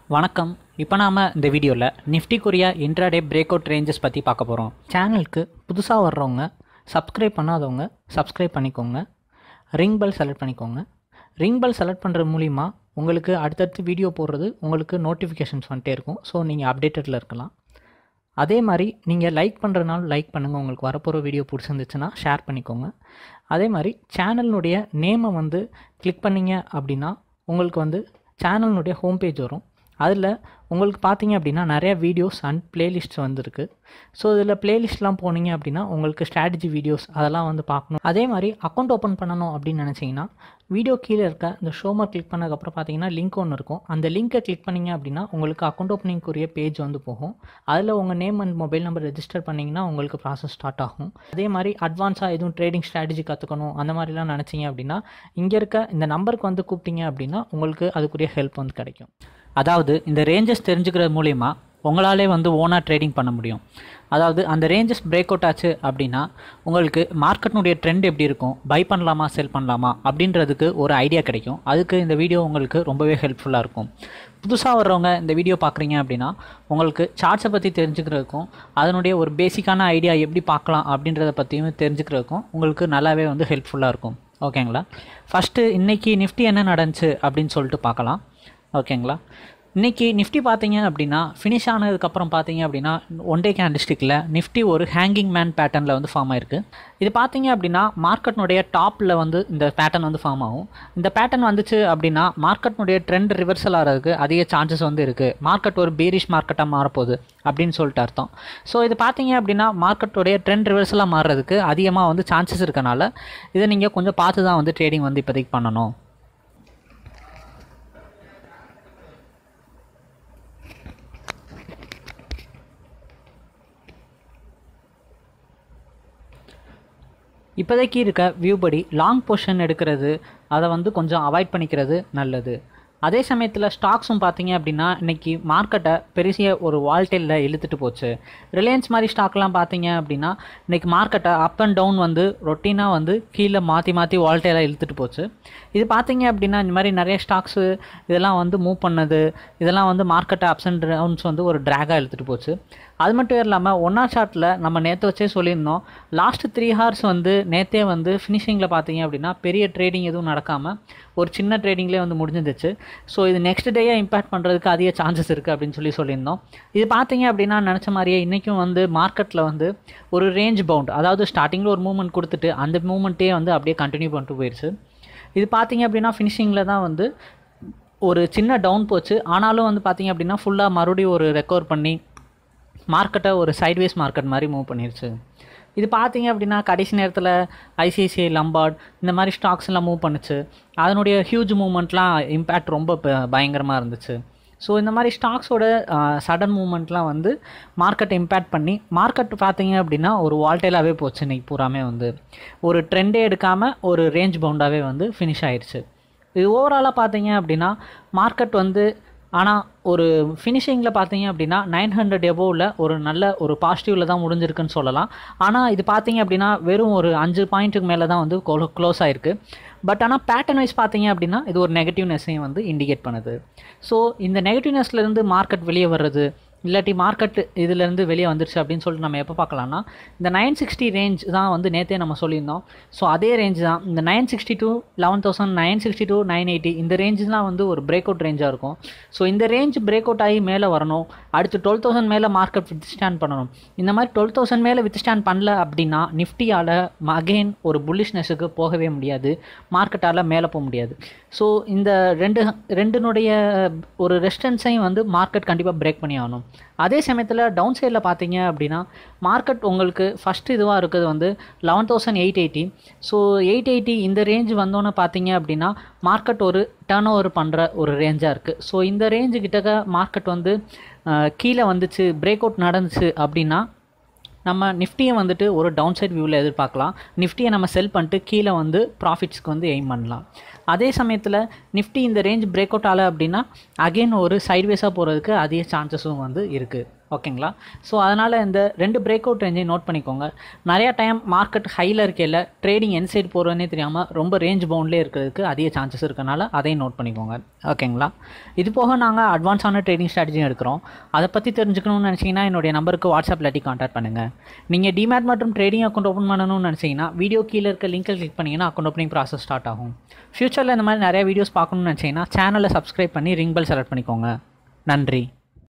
வணக்கம் இப்போ நாம் இந்த வீடியோவில் நிஃப்டி கொரியா இன்ட்ராடே பிரேக் அவுட் ரேஞ்சஸ் பற்றி பார்க்க போகிறோம் சேனலுக்கு புதுசாக வர்றவங்க சப்ஸ்கிரைப் பண்ணாதவங்க சப்ஸ்கிரைப் பண்ணிக்கோங்க ரிங் பெல் செலக்ட் பண்ணிக்கோங்க ரிங் பெல் செலக்ட் பண்ணுறது மூலிமா உங்களுக்கு அடுத்தடுத்து வீடியோ போடுறது உங்களுக்கு நோட்டிஃபிகேஷன்ஸ் வந்துட்டே இருக்கும் ஸோ நீங்கள் அப்டேட்டடில் இருக்கலாம் அதே மாதிரி நீங்கள் லைக் பண்ணுறதுனால லைக் பண்ணுங்கள் உங்களுக்கு வரப்போகிற வீடியோ பிடிச்சிருந்துச்சுன்னா ஷேர் பண்ணிக்கோங்க அதே மாதிரி சேனலினுடைய நேமை வந்து கிளிக் பண்ணீங்க அப்படின்னா உங்களுக்கு வந்து சேனலினுடைய ஹோம் பேஜ் வரும் அதில் உங்களுக்கு பார்த்தீங்க அப்படின்னா நிறைய வீடியோஸ் அண்ட் பிளேலிஸ்ட்ஸ் வந்துருக்கு ஸோ இதில் பிளேலிஸ்ட்லாம் போனீங்க அப்படின்னா உங்களுக்கு ஸ்ட்ராட்டஜி வீடியோஸ் அதெல்லாம் வந்து பார்க்கணும் அதே மாதிரி அக்கௌண்ட் ஓப்பன் பண்ணணும் அப்படின்னு நினச்சிங்கன்னா வீடியோ கீழே இருக்க இந்த ஷோமர் கிளிக் பண்ணதுக்கப்புறம் பார்த்தீங்கன்னா லிங்க் ஒன்று இருக்கும் அந்த லிங்க்கை கிளிக் பண்ணீங்க அப்படின்னா உங்களுக்கு அக்கௌண்ட் ஓப்பனிங்குரிய பேஜ் வந்து போகும் அதில் உங்கள் name and mobile number register பண்ணிங்கன்னா உங்களுக்கு ப்ராசஸ் ஸ்டார்ட் ஆகும் அதே மாதிரி அட்வான்ஸாக எதுவும் ட்ரேடிங் ஸ்ட்ராட்டஜி கற்றுக்கணும் அந்த மாதிரிலாம் நினச்சிங்க அப்படின்னா இங்கே இருக்க இந்த நம்பருக்கு வந்து கூப்பிட்டீங்க அப்படின்னா உங்களுக்கு அதுக்குரிய ஹெல்ப் வந்து கிடைக்கும் அதாவது இந்த ரேஞ்சஸ் தெரிஞ்சுக்கிறது மூலிமா உங்களாலே வந்து ஓனாக ட்ரேடிங் பண்ண முடியும் அதாவது அந்த ரேஞ்சஸ் பிரேக் அவுட் ஆச்சு அப்படின்னா உங்களுக்கு மார்க்கெட்னுடைய ட்ரெண்ட் எப்படி இருக்கும் பை பண்ணலாமா செல் பண்ணலாமா அப்படின்றதுக்கு ஒரு ஐடியா கிடைக்கும் அதுக்கு இந்த வீடியோ உங்களுக்கு ரொம்பவே ஹெல்ப்ஃபுல்லாக இருக்கும் புதுசாக வர்றவங்க இந்த வீடியோ பார்க்குறீங்க அப்படின்னா உங்களுக்கு சார்ட்ஸை பற்றி தெரிஞ்சுக்கிறதுக்கும் அதனுடைய ஒரு பேசிக்கான ஐடியா எப்படி பார்க்கலாம் அப்படின்றத பற்றியும் தெரிஞ்சுக்கிறதுக்கும் உங்களுக்கு நல்லாவே வந்து ஹெல்ப்ஃபுல்லாக இருக்கும் ஓகேங்களா ஃபஸ்ட்டு இன்றைக்கி நிஃப்டி என்ன நடந்துச்சு அப்படின்னு சொல்லிட்டு பார்க்கலாம் ஓகேங்களா இன்றைக்கி நிஃப்டி பார்த்தீங்க அப்படின்னா ஃபினிஷ் ஆனதுக்கப்புறம் பார்த்தீங்க அப்படின்னா ஒன் டே கேண்டிஸ்டிக்கில் நிஃப்டி ஒரு ஹேங்கிங் மேன் பேட்டர்னில் வந்து ஃபார்ம் ஆயிருக்கு இது பார்த்தீங்க அப்படின்னா மார்க்கெட்னுடைய டாப்பில் வந்து இந்த பேட்டர்ன் வந்து ஃபார்ம் ஆகும் இந்த பேட்டர்ன் வந்துச்சு அப்படின்னா மார்க்கெட்னுடைய ட்ரெண்ட் ரிவர்சல் ஆகிறதுக்கு அதிக சான்சஸ் வந்து இருக்குது மார்க்கெட் ஒரு பீரிஷ் மார்க்கெட்டாக மாறப்போகுது அப்படின்னு சொல்லிட்டு அர்த்தம் ஸோ இது பார்த்தீங்க அப்படின்னா மார்க்கெட்டுடைய ட்ரெண்ட் ரிவர்சலாக மாறுறதுக்கு அதிகமாக வந்து சான்சஸ் இருக்கனால இதை நீங்கள் கொஞ்சம் பார்த்து தான் வந்து ட்ரேடிங் வந்து இப்போதைக்கு பண்ணணும் இப்போதைக்கு இருக்க வியூ படி லாங் பொசிஷன் எடுக்கிறது அதை வந்து கொஞ்சம் அவாய்ட் பண்ணிக்கிறது நல்லது அதே சமயத்தில் ஸ்டாக்ஸும் பார்த்தீங்க அப்படின்னா இன்றைக்கி மார்க்கெட்டை பெரிய ஒரு வால்டேலில் இழுத்துட்டு போச்சு ரிலையன்ஸ் மாதிரி ஸ்டாக்லாம் பார்த்தீங்க அப்படின்னா இன்றைக்கி மார்க்கெட்டை அப் அண்ட் டவுன் வந்து ரொட்டீனாக வந்து கீழே மாற்றி மாற்றி வால்டேலாக இழுத்துட்டு போச்சு இது பார்த்தீங்க அப்படின்னா இந்த மாதிரி நிறைய ஸ்டாக்ஸு இதெல்லாம் வந்து மூவ் பண்ணது இதெல்லாம் வந்து மார்க்கெட்டை அப்ஸ் அண்ட் டவுன்ஸ் வந்து ஒரு ட்ராகாக இழுத்துட்டு போச்சு அது மட்டும் இல்லாமல் ஒன்றா ஷார்ட்டில் நம்ம நேற்று வச்சே சொல்லியிருந்தோம் லாஸ்ட் த்ரீ ஹார்ஸ் வந்து நேற்றே வந்து ஃபினிஷிங்கில் பார்த்தீங்க அப்படின்னா பெரிய ட்ரேடிங் எதுவும் நடக்காமல் ஒரு சின்ன ட்ரேடிங்லேயே வந்து முடிஞ்சிருச்சு ஸோ இது நெக்ஸ்ட் டேயே இம்பேக்ட் பண்ணுறதுக்கு அதிக சான்சஸ் இருக்குது அப்படின்னு சொல்லி சொல்லியிருந்தோம் இது பார்த்தீங்க அப்படின்னா நினச்ச மாதிரியே இன்றைக்கும் வந்து மார்க்கெட்டில் வந்து ஒரு ரேஞ்ச் பவுண்ட் அதாவது ஸ்டார்டிங்கில் ஒரு மூவ்மெண்ட் கொடுத்துட்டு அந்த மூவ்மெண்ட்டே வந்து அப்படியே கண்டினியூ பண்ணிட்டு போயிடுச்சு இது பார்த்தீங்க அப்படின்னா ஃபினிஷிங்கில் தான் வந்து ஒரு சின்ன டவுன் போச்சு ஆனாலும் வந்து பார்த்தீங்க அப்படின்னா ஃபுல்லாக மறுபடியும் ஒரு ரெக்கவர் பண்ணி மார்க்கெட்டை ஒரு சைட்வேஸ் மார்க்கெட் மாதிரி மூவ் பண்ணிருச்சு இது பார்த்தீங்க அப்படின்னா கடைசி நேரத்தில் ஐசிஐசிஐ லம்பார்ட் இந்த மாதிரி ஸ்டாக்ஸ் எல்லாம் மூவ் பண்ணுச்சு அதனுடைய ஹியூஜ் மூவ்மெண்ட்லாம் இம்பேக்ட் ரொம்ப பயங்கரமாக இருந்துச்சு ஸோ இந்த மாதிரி ஸ்டாக்ஸோட சடன் மூவ்மெண்ட்லாம் வந்து மார்க்கெட்டை இம்பேக்ட் பண்ணி மார்க்கெட் பார்த்தீங்க அப்படின்னா ஒரு வால்டேலாகவே போச்சு இன்னைக்கு பூராமே வந்து ஒரு ட்ரெண்டே எடுக்காமல் ஒரு ரேஞ்ச் பவுண்டாகவே வந்து ஃபினிஷ் ஆயிடுச்சு இது ஓவராலாக பார்த்தீங்க அப்படின்னா மார்க்கெட் வந்து ஆனால் ஒரு ஃபினிஷிங்கில் பார்த்தீங்க அப்படின்னா நைன் ஹண்ட்ரட் எபோவில் ஒரு நல்ல ஒரு பாசிட்டிவில் தான் முடிஞ்சிருக்குன்னு சொல்லலாம் ஆனால் இது பார்த்தீங்க அப்படின்னா வெறும் ஒரு அஞ்சு பாயிண்ட்டுக்கு மேலே தான் வந்து க்ளோஸ் ஆயிருக்கு பட் ஆனால் பேட்டர்ன் வைஸ் பார்த்தீங்க அப்படின்னா இது ஒரு நெகட்டிவ்னஸையும் வந்து இண்டிகேட் பண்ணுது ஸோ இந்த நெகட்டிவ்னஸ்லேருந்து மார்க்கெட் வெளியே வர்றது இல்லாட்டி மார்க்கெட் இதுலேருந்து வெளியே வந்துருச்சு அப்படின்னு சொல்லிட்டு நம்ம எப்போ பார்க்கலாம்னா இந்த நைன் சிக்ஸ்டி ரேஞ்ச் தான் வந்து நேற்றே நம்ம சொல்லியிருந்தோம் ஸோ அதே ரேஞ்ச் தான் இந்த nine sixty two eleven thousand nine sixty two nine eighty இந்த ரேஞ்செலாம் வந்து ஒரு பிரேக் அவுட் ரேஞ்சாக இருக்கும் ஸோ இந்த ரேஞ்ச் பிரேக் அவுட் ஆகி மேலே வரணும் அடுத்து டுவெல் தௌசண்ட் மேலே மார்க்கெட் வித் ஸ்டாண்ட் பண்ணணும் இந்த மாதிரி டுவெல் தௌசண்ட் மேலே வித் ஸ்டாண்ட் பண்ணல அப்படின்னா நிஃப்டியால் அகெயின் ஒரு புல்லிஷ்னஸுக்கு போகவே முடியாது மார்க்கெட்டால் மேலே போக முடியாது ஸோ இந்த ரெண்டு ரெண்டினுடைய ஒரு ரெஸ்டன்ஸையும் வந்து மார்க்கெட் கண்டிப்பாக பிரேக் பண்ணி ஆகணும் அதே சமயத்தில் டவுன் சைடில் பார்த்தீங்க அப்படின்னா மார்க்கெட் உங்களுக்கு ஃபஸ்ட் இதுவாக இருக்கிறது வந்து eleven thousand eight eighty so eight eighty இந்த ரேஞ்ச் வந்தோன்னே பார்த்தீங்க அப்படின்னா மார்க்கெட் ஒரு டேர்ன் ஓவர் பண்ணுற ஒரு ரேஞ்சாக இருக்குது ஸோ இந்த ரேஞ்சு கிட்டக்க மார்க்கெட் வந்து கீழே வந்துச்சு பிரேக் அவுட் நடந்துச்சு அப்படின்னா நம்ம நிஃப்டியை வந்துட்டு ஒரு டவுன் சைட் வியூவில் எதிர்பார்க்கலாம் நிஃப்டியை நம்ம செல் பண்ணிட்டு கீழே வந்து ப்ராஃபிட்ஸ்க்கு வந்து எய்ம் பண்ணலாம் அதே சமயத்தில் நிஃப்டி இந்த ரேஞ்ச் பிரேக் அவுட் ஆகலை அப்படின்னா அகெயின் ஒரு சைட்வேஸாக போகிறதுக்கு அதிக சான்சஸும் வந்து இருக்குது ஓகேங்களா ஸோ அதனால் இந்த ரெண்டு பிரேக் அவுட் ரேஞ்சையும் நோட் பண்ணிக்கோங்க நிறையா டைம் மார்க்கெட் ஹையில் இருக்கையில் ட்ரேடிங் என் சைடு போகிறதுனே தெரியாமல் ரொம்ப ரேஞ்ச் பவுண்ட்லேயே இருக்கிறதுக்கு அதிக சான்சஸ் இருக்கனால அதையும் நோட் பண்ணிக்கோங்க ஓகேங்களா இது போக நாங்கள் அட்வான்ஸான ட்ரேடிங் ஸ்ட்ராட்டஜியும் எடுக்கிறோம் அதை பற்றி தெரிஞ்சுக்கணும்னு நினச்சிங்கன்னா என்னுடைய நம்பருக்கு வாட்ஸ்அப் இல்லாட்டி கான்டாக்ட் பண்ணுங்கள் நீங்கள் டிமேட் மற்றும் ட்ரேடிங் அக்கௌண்ட் ஓப்பன் பண்ணணும்னு நினச்சிங்கன்னா வீடியோ கீழே இருக்க லிங்கை கிளிக் பண்ணிங்கன்னா அக்கௌண்ட் ஓப்பனிங் ப்ராசஸ் ஸ்டார்ட் ஆகும் ஃப்யூச்சரில் இந்த மாதிரி நிறைய வீடியோஸ் பார்க்கணும்னு நினச்சிங்கன்னா சேனலை சப்ஸ்கிரைப் பண்ணி ரிங் பெல் செலக்ட் பண்ணிக்கோங்க நன்றி